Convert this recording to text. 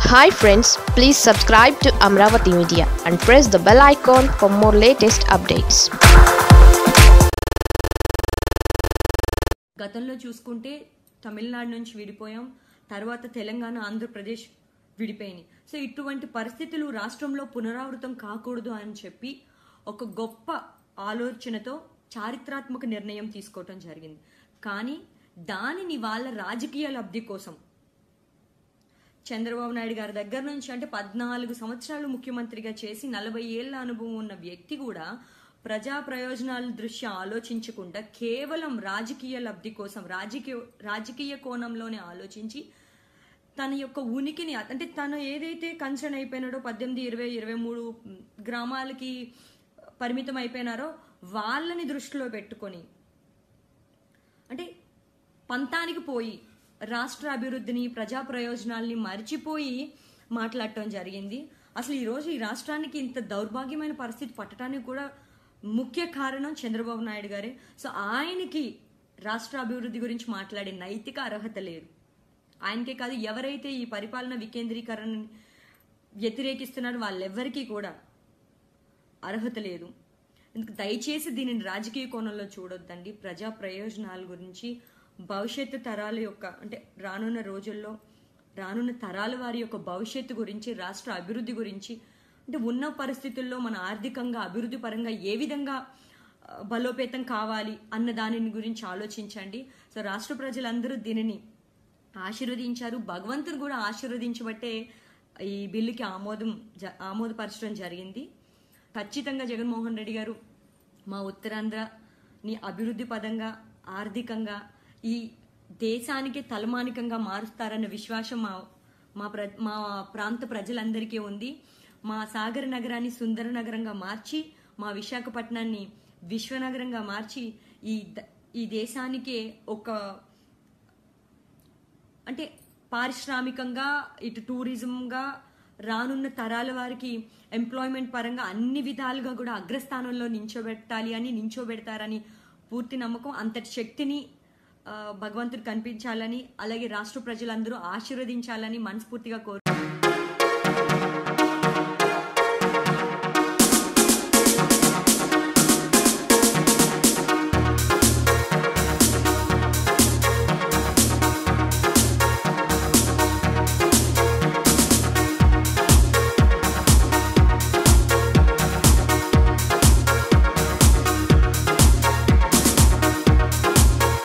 hi friends please subscribe to Amaravati media and press the bell icon for more latest updates గతంలో చూసుకుంటే తమిళనాడు నుంచి విడిపోయాం తర్వాత Telangana Andhra Pradesh విడిపోయినాయి so ఇటువంటి పరిస్థితులు రాష్ట్రంలో పునరావృతం కాకూడదు అని చెప్పి ఒక గొప్ప ఆలోచనతో చారిత్రాత్మక నిర్ణయం తీసుకోవటం జరిగింది కానీ దానిని వాళ్ళ రాజకీయ లబ్ధి కోసం చంద్రబాబు నాయుడు గారి దగ్గర నుంచి అంటే పద్నాలుగు సంవత్సరాలు ముఖ్యమంత్రిగా చేసి నలభై ఏళ్ల అనుభవం ఉన్న వ్యక్తి కూడా ప్రజా ప్రయోజనాల దృష్ట్యా ఆలోచించకుండా కేవలం రాజకీయ లబ్ధి కోసం రాజకీయ రాజకీయ కోణంలోనే ఆలోచించి తన యొక్క ఉనికిని అంటే తను ఏదైతే కన్సర్న్ అయిపోయినాడో పద్దెనిమిది ఇరవై ఇరవై మూడు గ్రామాలకి పరిమితం అయిపోయినారో వాళ్ళని దృష్టిలో పెట్టుకొని అంటే పంతానికి పోయి రాష్ట్ర అభివృద్ధిని ప్రజా ప్రయోజనాల్ని మర్చిపోయి మాట్లాడటం జరిగింది అసలు ఈరోజు ఈ రాష్ట్రానికి ఇంత దౌర్భాగ్యమైన పరిస్థితి పట్టడానికి కూడా ముఖ్య కారణం చంద్రబాబు నాయుడు గారే సో ఆయనకి రాష్ట్ర అభివృద్ధి గురించి మాట్లాడే నైతిక అర్హత లేదు ఆయనకే కాదు ఎవరైతే ఈ పరిపాలన వికేంద్రీకరణని వ్యతిరేకిస్తున్నారో వాళ్ళెవ్వరికీ కూడా అర్హత లేదు ఇందుకు దయచేసి దీనిని రాజకీయ కోణంలో చూడొద్దండి ప్రజా ప్రయోజనాల గురించి భవిష్యత్తు తరాల యొక్క అంటే రానున్న రోజుల్లో రానున్న తరాల వారి యొక్క భవిష్యత్తు గురించి రాష్ట్ర అభివృద్ధి గురించి అంటే ఉన్న పరిస్థితుల్లో మన ఆర్థికంగా అభివృద్ధి పరంగా ఏ విధంగా ఆ, బలోపేతం కావాలి అన్న దానిని గురించి ఆలోచించండి సో రాష్ట్ర ప్రజలందరూ దీనిని ఆశీర్వదించారు భగవంతుడు కూడా ఆశీర్వదించబట్టే ఈ బిల్లుకి ఆమోదం జ- ఆమోదపరచడం జరిగింది ఖచ్చితంగా జగన్మోహన్ రెడ్డి గారు మా ఉత్తరాంధ్రని అభివృద్ధి పదంగా ఆర్థికంగా ఈ దేశానికి తలమానికంగా మారుస్తారన్న విశ్వాసం మా మా ప్ర మా ప్రాంత ప్రజలందరికీ ఉంది మా సాగర నగరాన్ని సుందర నగరంగా మార్చి మా విశాఖపట్నాన్ని విశ్వనగరంగా మార్చి ఈ ద- ఈ దేశానికే ఒక అంటే పారిశ్రామికంగా ఇటు టూరిజంగా రానున్న తరాల వారికి ఎంప్లాయ్మెంట్ పరంగా అన్ని విధాలుగా కూడా అగ్రస్థానంలో నించోబెట్టాలి అని నించోబెడతారని పూర్తి నమ్మకం అంతటి శక్తిని ఆ, భగవంతుడు కనిపించాలని అలాగే రాష్ట్ర ప్రజలందరూ ఆశీర్వదించాలని మనస్ఫూర్తిగా కోరు